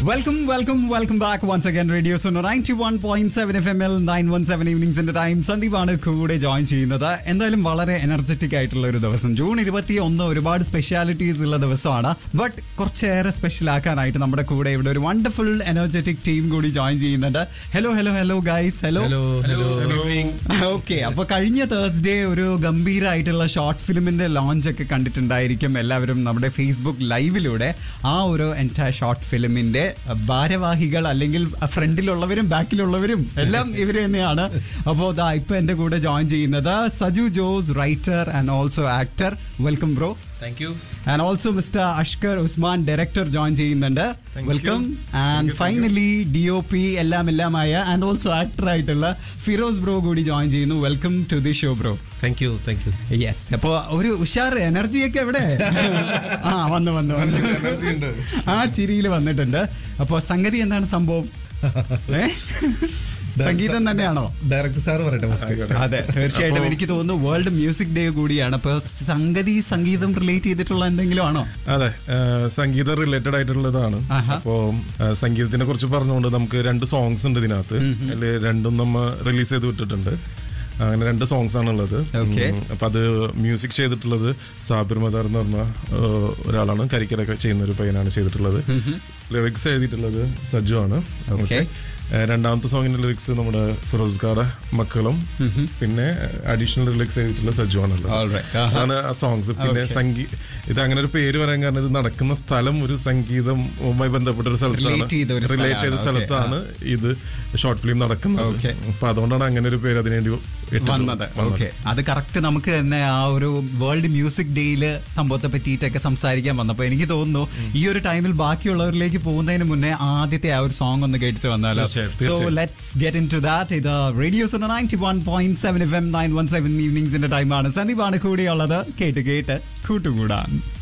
Welcome welcome welcome back once again radio Suno ninety one point seven F M L nine one seven ഈവനിങ്സിന്റെ time സന്ദീപാണ് കൂടെ join ചെയ്യുന്നത് എന്തായാലും വളരെ energetic ആയിട്ടുള്ള ഒരു ദിവസം ജൂൺ ഇരുപത്തി ഒന്ന് ഒരുപാട് സ്പെഷ്യാലിറ്റീസ് ഉള്ള ദിവസമാണ് ബട്ട് കുറച്ചേറെ സ്പെഷ്യൽ ആക്കാനായിട്ട് നമ്മുടെ കൂടെ ഇവിടെ ഒരു വണ്ടർഫുൾ എനർജറ്റിക് ടീം കൂടി ജോയിൻ ചെയ്യുന്നുണ്ട് hello hello hello guys hello hello hello okay അപ്പൊ കഴിഞ്ഞ തേഴ്സ്ഡേ ഒരു ഗംഭീരമായിട്ടുള്ള ഷോർട്ട് ഫിലിമിന്റെ ലോഞ്ച് ഒക്കെ കണ്ടിട്ടുണ്ടായിരിക്കും എല്ലാവരും നമ്മുടെ ഫേസ്ബുക്ക് ലൈവിലൂടെ ആ ഒരു എൻറ്റയർ ഷോർട്ട് ഫിലിമിന്റെ ഭാരവാഹികൾ അല്ലെങ്കിൽ ഫ്രണ്ടിലുള്ളവരും ബാക്കിലുള്ളവരും എല്ലാം ഇവര് തന്നെയാണ് അപ്പോൾ ദാ ഇപ്പൊ എന്റെ കൂടെ ജോയിൻ ചെയ്യുന്നത് Saju Jose writer and also actor welcome bro thank you and also mister Ashkar Usman director join ചെയ്യുന്നുണ്ട് Thank welcome you. And finally D O P എല്ലാം എല്ലാമായ ആൻഡ് ഓൾസോ ആക്ടർ ആയിട്ടുള്ള ഫിറോസ് ബ്രോ കൂടി ജോയിൻ ചെയ്യുന്നു welcome to the show bro thank you thank you yes അപ്പൊ ഒരു ഉഷാർ energy ഒക്കെ എവിടെ ആ വന്നു വന്നു വന്നു ആ ചിരിയിൽ വന്നിട്ടുണ്ട് അപ്പൊ സംഗതി എന്താണ് സംഭവം ഏ? സംഗീതം തന്നെയാണോ ഡയറക്ടർ സാർ പറയട്ടെ ഫസ്റ്റ് അതെ തീർച്ചയായിട്ടും എനിക്ക് തോന്നുന്നു വേൾഡ് മ്യൂസിക് ഡേ കൂടിയാണ് അപ്പൊ സംഗതി സംഗീതം റിലേറ്റ് ചെയ്തിട്ടുള്ള എന്തെങ്കിലും ആണോ അതെ ആ, സംഗീതം റിലേറ്റഡ് ആയിട്ടുള്ളതാണ് ആഹാ. അപ്പോ ആ, സംഗീതത്തിനെ കുറിച്ച് പറഞ്ഞുകൊണ്ട് നമുക്ക് രണ്ട് സോങ്സ് ഉണ്ട് ഇതിനകത്ത് അതില് രണ്ടും നമ്മ റിലീസ് ചെയ്ത് വിട്ടിട്ടുണ്ട് അങ്ങനെ രണ്ട് സോങ്സ് ആണുള്ളത് Okay. ഉം, അപ്പൊ അത് മ്യൂസിക് ചെയ്തിട്ടുള്ളത് സാബിർ മദാർ എന്ന് പറഞ്ഞ ആ, ഒരാളാണ് കരിക്കരൊക്കെ ചെയ്യുന്ന ഒരു പയ്യനാണ് ചെയ്തിട്ടുള്ളത് ലിറിക്സ് എഴുതിയിട്ടുള്ളത് സജു ആണ് Okay. ആ, രണ്ടാമത്തെ സോങ്ങിന്റെ ലിറിക്സ് നമ്മുടെ ഫിറോസ് ഖാടെ മക്കളും പിന്നെ അഡീഷണൽ ലിറിക്സ് എഴുതിയിട്ടുള്ള സജു ആണല്ലോ Alright. ആഹാ. ആണ് ആ സോങ്സ് പിന്നെ Okay. സംഗീ ഇത് അങ്ങനെ ഒരു പേര് പറയാൻ കാരണം ഇത് നടക്കുന്ന സ്ഥലം ഒരു സംഗീതവുമായി ബന്ധപ്പെട്ട ഒരു സ്ഥലത്താണ് Relate ചെയ്ത ഒരു റിലേറ്റ് ചെയ്ത സ്ഥലമാണ്. സ്ഥലത്താണ് ഇത് ഷോർട്ട് ഫിലിം നടക്കുന്നത് Okay. അപ്പൊ അതുകൊണ്ടാണ് അങ്ങനെ ഒരു പേര് അതിനുവേണ്ടി ഇട്ടിട്ടുള്ളത്. വന്നത് ഓക്കെ അത് കറക്റ്റ് നമുക്ക് തന്നെ ആ ഒരു വേൾഡ് മ്യൂസിക് ഡേയില് സംഭവത്തെ പറ്റിയിട്ടൊക്കെ സംസാരിക്കാൻ വന്നപ്പോ എനിക്ക് തോന്നുന്നു ഈ ഒരു ടൈമിൽ ബാക്കിയുള്ളവരിലേക്ക് പോകുന്നതിന് മുന്നേ ആദ്യത്തെ ആ ഒരു സോങ് ഒന്ന് കേട്ടിട്ട് വന്നാലോ തീർച്ചയായും, സോ തീർച്ചയായും. Let's get into that ഇത് radio ninety one point seven F M nine one seven ഈവനിങ്സിന്റെ ടൈമാണ് സന്ദീപാണ് കൂടിയുള്ളത് കേട്ട് കേട്ട് കൂട്ടുകൂടാൻ